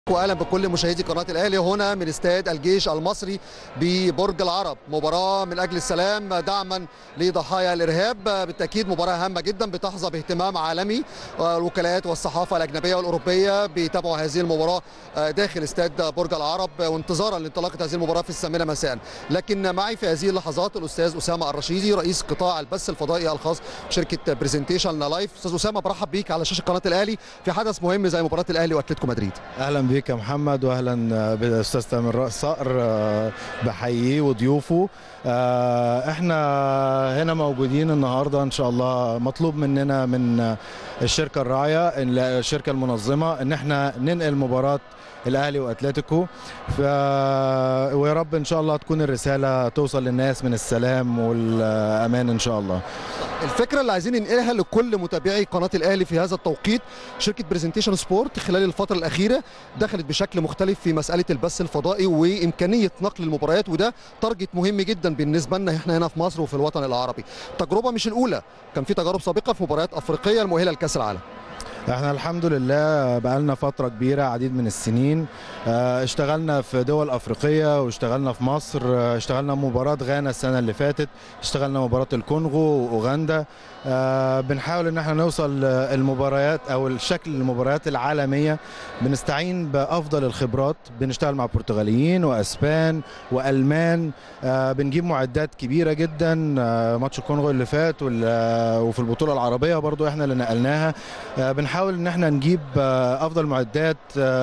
واهلا بكل مشاهدي قناه الاهلي هنا من استاد الجيش المصري ببرج العرب مباراه من اجل السلام دعما لضحايا الارهاب بالتاكيد مباراه هامه جدا بتحظى باهتمام عالمي الوكالات والصحافه الاجنبيه والاوروبيه بيتابعوا هذه المباراه داخل استاد برج العرب وانتظارا لانطلاقه هذه المباراه في الثامنه مساء لكن معي في هذه اللحظات الاستاذ اسامه الرشيدي رئيس قطاع البث الفضائي الخاص بشركه برزنتيشن لايف استاذ اسامه برحب بيك على شاشه قناه الاهلي في حدث مهم زي مباراه الاهلي واتلتيكو مدريد اهلا بيك يا محمد واهلا بالاستاذ تامر صقر بحييه وضيوفه احنا هنا موجودين النهارده ان شاء الله مطلوب مننا من الشركه الراعيه الشركه المنظمه ان احنا ننقل مباراه الاهلي واتلتيكو ف... ويا رب ان شاء الله تكون الرساله توصل للناس من السلام والامان ان شاء الله الفكره اللي عايزين ننقلها لكل متابعي قناه الاهلي في هذا التوقيت شركه برزنتيشن سبورت خلال الفتره الاخيره دخلت بشكل مختلف في مساله البث الفضائي وامكانيه نقل المباريات وده تارجت مهم جدا بالنسبه لنا احنا هنا في مصر وفي الوطن العربي تجربه مش الاولى كان في تجارب سابقه في مباريات افريقيه المؤهله لكاس العالم احنا الحمد لله بقالنا فتره كبيره عديد من السنين اشتغلنا في دول افريقيه واشتغلنا في مصر اشتغلنا مباراه غانا السنه اللي فاتت اشتغلنا مباراه الكونغو واوغندا بنحاول ان احنا نوصل المباريات او الشكل المباريات العالميه بنستعين بافضل الخبرات بنشتغل مع برتغاليين واسبان والمان بنجيب معدات كبيره جدا ماتش الكونغو اللي فات وفي البطوله العربيه برضو احنا اللي نقلناها بنحاول ان احنا نجيب افضل معدات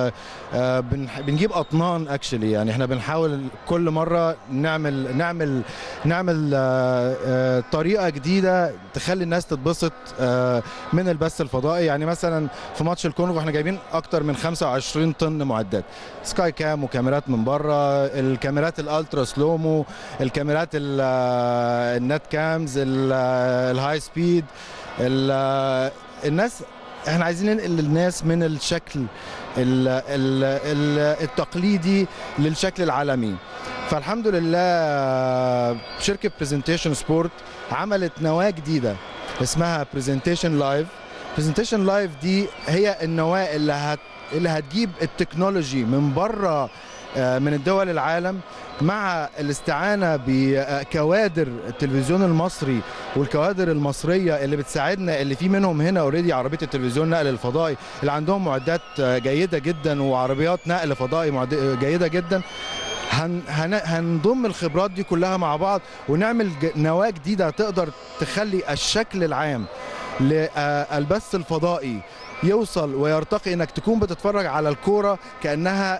بنجيب اطنان اكشلي يعني احنا بنحاول كل مره نعمل نعمل نعمل طريقه جديده تخلي الناس تتبسط من البث الفضائي يعني مثلا في ماتش الكونغو احنا جايبين اكتر من 25 طن معدات سكاي كام وكاميرات من بره الكاميرات الالترا سلومو الكاميرات النت كامز الهاي سبيد الناس احنا عايزين ننقل للناس من الشكل ال ال ال التقليدي للشكل العالمي فالحمد لله شركه برزنتيشن سبورت عملت نواه جديده اسمها برزنتيشن لايف برزنتيشن لايف دي هي النواه اللي هت اللي هتجيب التكنولوجي من بره من الدول العالم مع الاستعانه بكوادر التلفزيون المصري والكوادر المصريه اللي بتساعدنا اللي في منهم هنا اوريدي عربيه التلفزيون نقل الفضائي اللي عندهم معدات جيده جدا وعربيات نقل فضائي جيده جدا هن هن هنضم الخبرات دي كلها مع بعض ونعمل نواه جديده تقدر تخلي الشكل العام للبث الفضائي يوصل ويرتقي انك تكون بتتفرج على الكوره كانها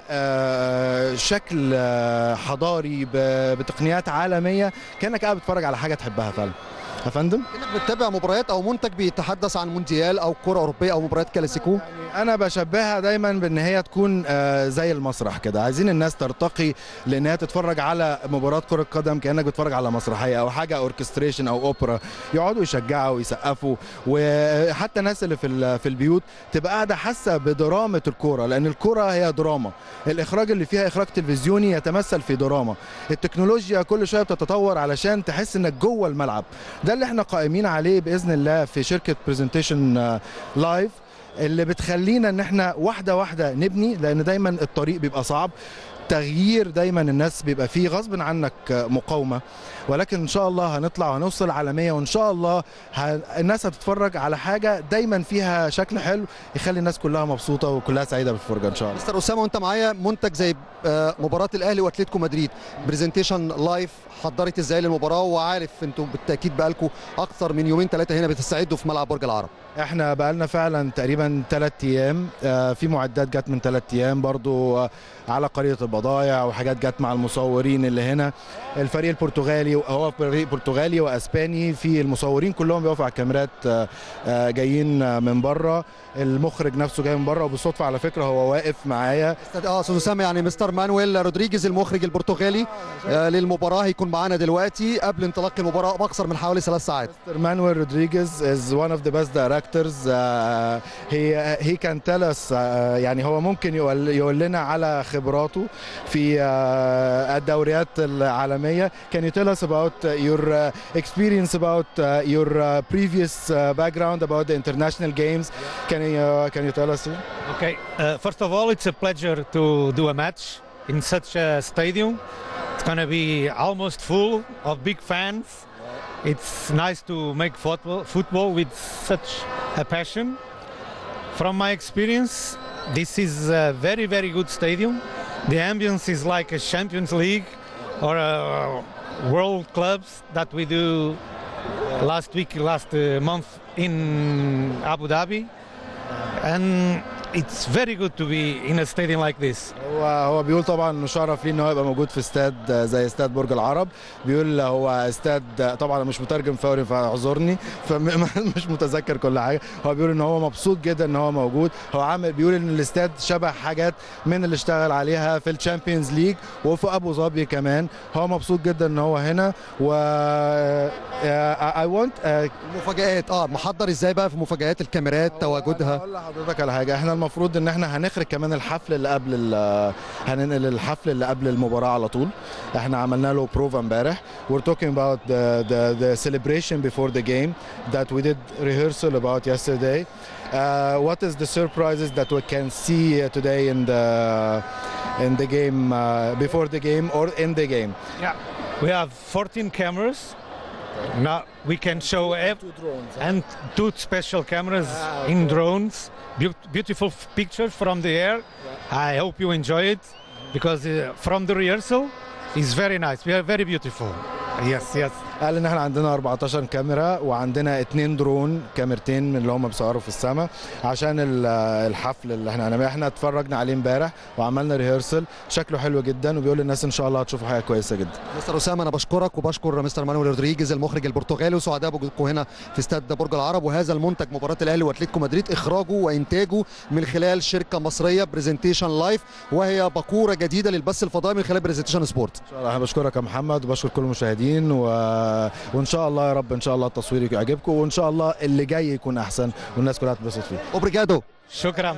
شكل حضاري بتقنيات عالميه كانك قاعد بتتفرج على حاجه تحبها فعلا يا فندم انك بتتابع مباريات او منتج بيتحدث عن مونديال او كره اوروبيه او مباريات كلاسيكو يعني انا بشبهها دايما بان هي تكون زي المسرح كده عايزين الناس ترتقي لان هي تتفرج على مباراه كره قدم كانك بتتفرج على مسرحيه او حاجه اوركستريشن او اوبرا يقعدوا يشجعوا ويسقفوا وحتى الناس اللي في في البيوت تبقى قاعده حاسه بدرامه الكوره لان الكوره هي دراما الاخراج اللي فيها اخراج تلفزيوني يتمثل في دراما التكنولوجيا كل شويه بتتطور علشان تحس انك جوه الملعب ده اللي احنا قائمين عليه باذن الله في شركه برزنتيشن لايف اللي بتخلينا ان احنا واحده واحده نبني لان دايما الطريق بيبقى صعب تغيير دايما الناس بيبقى فيه غصب عنك مقاومه ولكن ان شاء الله هنطلع وهنوصل عالميه وان شاء الله ه... الناس هتتفرج على حاجه دايما فيها شكل حلو يخلي الناس كلها مبسوطه وكلها سعيده بالفرجه ان شاء الله. مستر اسامه وانت معايا منتج زي مباراه الاهلي واتلتيكو مدريد برزنتيشن لايف حضرت ازاي للمباراه وعارف انتوا بالتاكيد بقالكم اكثر من يومين ثلاثه هنا بتستعدوا في ملعب برج العرب. احنا بقالنا فعلا تقريبا ثلاث ايام في معدات جت من ثلاث ايام برضو على قريه البضايع وحاجات جت مع المصورين اللي هنا الفريق البرتغالي هو فريق برتغالي واسباني في المصورين كلهم بيقفوا على الكاميرات جايين من بره المخرج نفسه جاي من بره وبالصدفه على فكره هو واقف معايا اه استاذ اسامه يعني مستر مانويل رودريجيز المخرج البرتغالي آه للمباراه هيكون معانا دلوقتي قبل انطلاق المباراه باكثر من حوالي ثلاث ساعات مستر مانويل رودريجيز is one of the best directors uh, he he can tell us uh, يعني هو ممكن يقول, يقول لنا على خبراته في آه، الدوريات العالمية Can you tell us about uh, your uh, experience about uh, your uh, previous uh, background about the international games Can you uh, can you tell us Okay, uh, first of all, it's a pleasure to do a match in such a stadium. It's going to be almost full of big fans. It's nice to make football, football with such a passion. From my experience, this is a very, very good stadium. The ambience is like a Champions League or a World Clubs that we do last week, last uh, month in Abu Dhabi. And it's very good to be in a stadium like this. هو هو بيقول طبعا انه شرف ليه ان هو يبقى موجود في استاد زي استاد برج العرب بيقول هو استاد طبعا أنا مش مترجم فوري فاعذرني فمش متذكر كل حاجه هو بيقول ان هو مبسوط جدا ان هو موجود هو عامل بيقول ان الاستاد شبه حاجات من اللي اشتغل عليها في الشامبيونز ليج وفي ابو ظبي كمان هو مبسوط جدا ان هو هنا و اي ونت مفاجآت اه محضر ازاي بقى في مفاجآت الكاميرات تواجدها اقول لحضرتك على حاجه احنا المفروض ان احنا هنخرج كمان الحفل اللي قبل ال- هننقل الحفل اللي قبل المباراه على طول احنا عملنا له بروفا امبارح we're talking about the, the the celebration before the game that we did rehearsal about yesterday uh, what is the surprises that we can see uh, today in the in the game uh, before the game or in the game Yeah, we have 14 cameras. Now we can show ev- and two special cameras in drones. Beau- beautiful f- pictures from the air. I hope you enjoy it because uh, from the rehearsal is very nice. We are very beautiful. Yes, yes. قال ان احنا عندنا 14 كاميرا وعندنا اتنين درون كاميرتين من اللي هم بيصوروا في السماء عشان ال- الحفل اللي احنا هنعمله احنا اتفرجنا عليه امبارح وعملنا ريهرسل شكله حلو جدا وبيقول للناس ان شاء الله هتشوفوا حاجه كويسه جدا مستر اسامه انا بشكرك وبشكر مستر مانويل رودريجيز المخرج البرتغالي وسعداء بوجودكم هنا في استاد برج العرب وهذا المنتج مباراه الاهلي واتلتيكو مدريد اخراجه وانتاجه من خلال شركه مصريه برزنتيشن لايف وهي باكوره جديده للبث الفضائي من خلال برزنتيشن سبورت ان شاء الله انا بشكرك يا محمد وبشكر كل المشاهدين و... وان شاء الله يا رب ان شاء الله التصوير يعجبكم وان شاء الله اللي جاي يكون احسن والناس كلها تتبسط فيه اوبريجادو Shukran.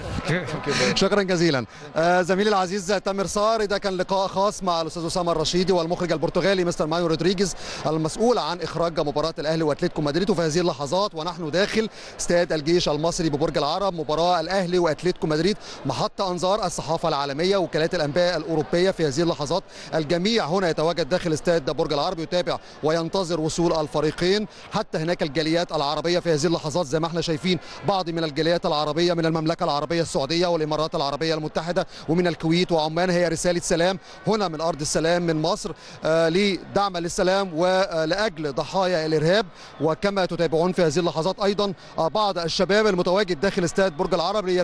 شكرا جزيلا آه زميلي العزيز تامر صار ده كان لقاء خاص مع الاستاذ اسامه الرشيدي والمخرج البرتغالي مستر مانو رودريجيز المسؤول عن اخراج مباراه الاهلي واتلتيكو مدريد وفي هذه اللحظات ونحن داخل استاد الجيش المصري ببرج العرب مباراه الاهلي واتلتيكو مدريد محط انظار الصحافه العالميه وكالات الانباء الاوروبيه في هذه اللحظات الجميع هنا يتواجد داخل استاد برج العرب يتابع وينتظر وصول الفريقين حتى هناك الجاليات العربيه في هذه اللحظات زي ما احنا شايفين بعض من الجاليات العربيه من المملكه العربيه السعوديه والامارات العربيه المتحده ومن الكويت وعمان هي رساله سلام هنا من ارض السلام من مصر آه لدعم للسلام ولاجل ضحايا الارهاب وكما تتابعون في هذه اللحظات ايضا آه بعض الشباب المتواجد داخل استاد برج العرب